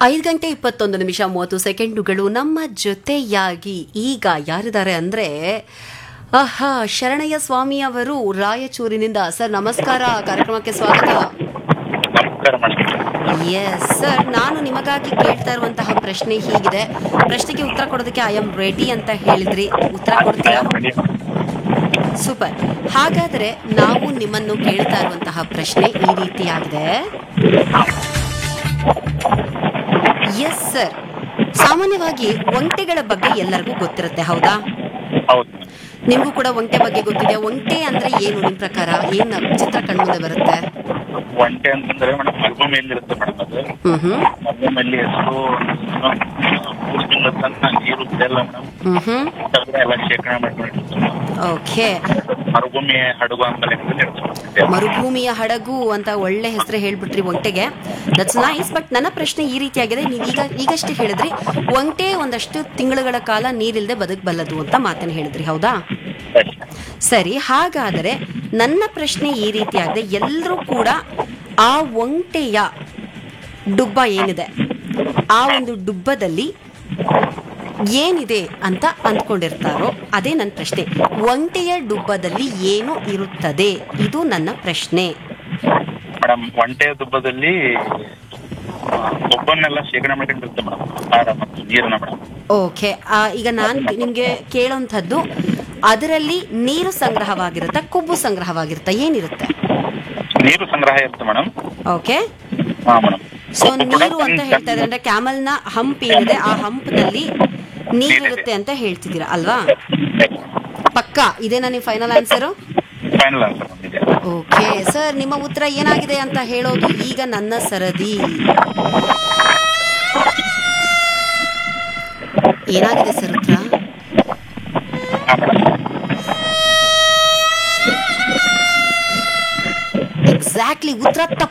ಐದು ಗಂಟೆ ಇಪ್ಪತ್ತೊಂದು ನಿಮಿಷ ಮೂವತ್ತು ಸೆಕೆಂಡುಗಳು ನಮ್ಮ ಜೊತೆಯಾಗಿ ಈಗ ಯಾರಿದ್ದಾರೆ ಅಂದ್ರೆ ಆಹಾ ಶರಣಯ್ಯ ಸ್ವಾಮಿ ಅವರು ರಾಯಚೂರಿನಿಂದ ಸರ್ ನಮಸ್ಕಾರ ಕಾರ್ಯಕ್ರಮಕ್ಕೆ ಸ್ವಾಗತ ನಮಸ್ಕಾರ ಮೇಡಮ್ ಎಸ್ ಸರ್ ನಾನು ನಿಮಗಾಗಿ ಕೇಳ್ತಾ ಇರುವಂತಹ ಪ್ರಶ್ನೆ ಹೀಗಿದೆ ಪ್ರಶ್ನೆಗೆ ಉತ್ತರ ಕೊಡೋದಕ್ಕೆ ಐ ಆಮ್ ರೆಡಿ ಅಂತ ಹೇಳಿದ್ರಿ ಉತ್ತರ ಕೊಡ್ತೀರಾ ಸೂಪರ್ ಹಾಗಾದ್ರೆ ನಾವು ನಿಮ್ಮನ್ನು ಕೇಳ್ತಾ ಇರುವಂತಹ ಪ್ರಶ್ನೆ ಈ ರೀತಿಯಾಗಿದೆ ಎಸ್ ಸರ್ ಸಾಮಾನ್ಯವಾಗಿ ಒಂಟೆಗಳ ಬಗ್ಗೆ ಎಲ್ಲರಿಗೂ ಗೊತ್ತಿರುತ್ತೆ ಹೌದಾ ಹೌದು ನಿಮಗೂ ಕೂಡ ಒಂಟೆ ಬಗ್ಗೆ ಗೊತ್ತಿದೆ ಒಂಟೆ ಅಂದ್ರೆ ಏನು ನಿಮ್ ಪ್ರಕಾರ ಏನ್ ಚಿತ್ರ ಕಣ್ಮುಂದೆ ಬರುತ್ತೆ ಒಂಟೆ ಅಂತಂದ್ರೆ ಮೇಡಮ್ ಮರುಭೂಮಿಯಲ್ಲಿ ಇರುತ್ತೆ ಮೇಡಮ್ ಅದು ಹ್ಮ್ ಹ್ಮ್ ಮರುಭೂಮಿಯಲ್ಲಿ ಎಷ್ಟು ಮೂರು ತಿಂಗಳ ತನಕ ನೀರು ಬಿಡಲ್ಲ ಮೇಡಮ್ ಹ್ಮ್ ಹ್ಮ್ ಎಲ್ಲ ಶೇಖರಣೆ ಮಾಡ್ಕೊಂಡಿರುತ್ತೆ ಮೇಡಮ್. ಓಕೆ ಮರುಭೂಮಿ ಹಡಗು ಅಂತ ಇರುತ್ತೆ ಮರುಭೂಮಿಯ ಹಡಗು ಅಂತ ಒಳ್ಳೆ ಹೆಸರು ಹೇಳ್ಬಿಟ್ರಿ ಒಂಟೆಗೆ ದಟ್ಸ್ ನೈಸ್ ಬಟ್ ನನ್ನ ಪ್ರಶ್ನೆ ಈ ರೀತಿಯಾಗಿದೆ ನೀವು ಈಗ ಈಗಷ್ಟೇ ಹೇಳಿದ್ರಿ ಒಂಟೆ ಒಂದಷ್ಟು ತಿಂಗಳುಗಳ ಕಾಲ ನೀರಿಲ್ಲದೆ ಬದುಕಬಲ್ಲದು ಅಂತ ಮಾತನ್ನು ಹೇಳಿದ್ರಿ ಹೌದಾ ಸರಿ ಹಾಗಾದರೆ ನನ್ನ ಪ್ರಶ್ನೆ ಈ ರೀತಿಯಾಗಿದೆ ಎಲ್ಲರೂ ಕೂಡ ಆ ಒಂಟೆಯ ಡುಬ್ಬ ಏನಿದೆ ಆ ಒಂದು ಡುಬ್ಬದಲ್ಲಿ ಏನಿದೆ ಅಂತ ಅಂದ್ಕೊಂಡಿರ್ತಾರೋ ಅದೇ ನನ್ನ ಪ್ರಶ್ನೆ ಒಂಟೆಯ ಡುಬ್ಬದಲ್ಲಿ ಏನು ಇರುತ್ತದೆ ಇದು ನನ್ನ ಪ್ರಶ್ನೆ ಮೇಡಮ್ ಒಂಟೆ ದುಬ್ಬದಲ್ಲಿ ಆ, ಕೊಬ್ಬನ್ನೆಲ್ಲ ಶೇಖರಣೆ ಮಾಡ್ಕೊಂಡಿರುತ್ತೆ ಮೇಡಮ್ ಆಹಾರ ಮತ್ತು ನೀರನ್ನ ಮೇಡಮ್ ಓಕೆ ಈಗ ನಾನು ನಿಮಗೆ ಕೇಳೋಂಥದ್ದು ಅದರಲ್ಲಿ ನೀರು ಸಂಗ್ರಹವಾಗಿರುತ್ತಾ ಕೊಬ್ಬು ಸಂಗ್ರಹವಾಗಿರುತ್ತಾ ಏನಿರುತ್ತೆ ನೀರು ಸಂಗ್ರಹ ಇರುತ್ತೆ ಮೇಡಮ್ ಓಕೆ ಹಾ ಮೇಡಮ್ ಸೊ ನೀರು ಅಂತ ಹೇಳ್ತಾ ಇದ್ರೆ ಅಂದ್ರೆ ಕ್ಯಾಮಲ್ನ ಹಂಪ್ ಏನಿದೆ ಆ ಹಂಪ್ನಲ್ಲಿ ನೀರಿರುತ್ತೆ ಅಂತ ಹೇಳ್ತಿದ್ದೀರಾ ಅಲ್ವಾ ಪಕ್ಕ ಇದೇನಾ ನೀವು ಫೈನಲ್ ಆನ್ಸರು ಫೈನಲ್ ಆನ್ಸರ್ ಬಂದಿದೆ ಓಕೆ ಸರ್ ನಿಮ್ಮ ಉತ್ತರ ಏನಾಗಿದೆ ಅಂತ ಹೇಳೋದು ಈಗ ನನ್ನ ಸರದಿ ಏನಾಗಿದೆ ಸರ್ ಉತ್ತರ ಹಾ ಮೇಡಮ್ ಎಕ್ಸಾಕ್ಟ್ಲಿ ಉತ್ತರ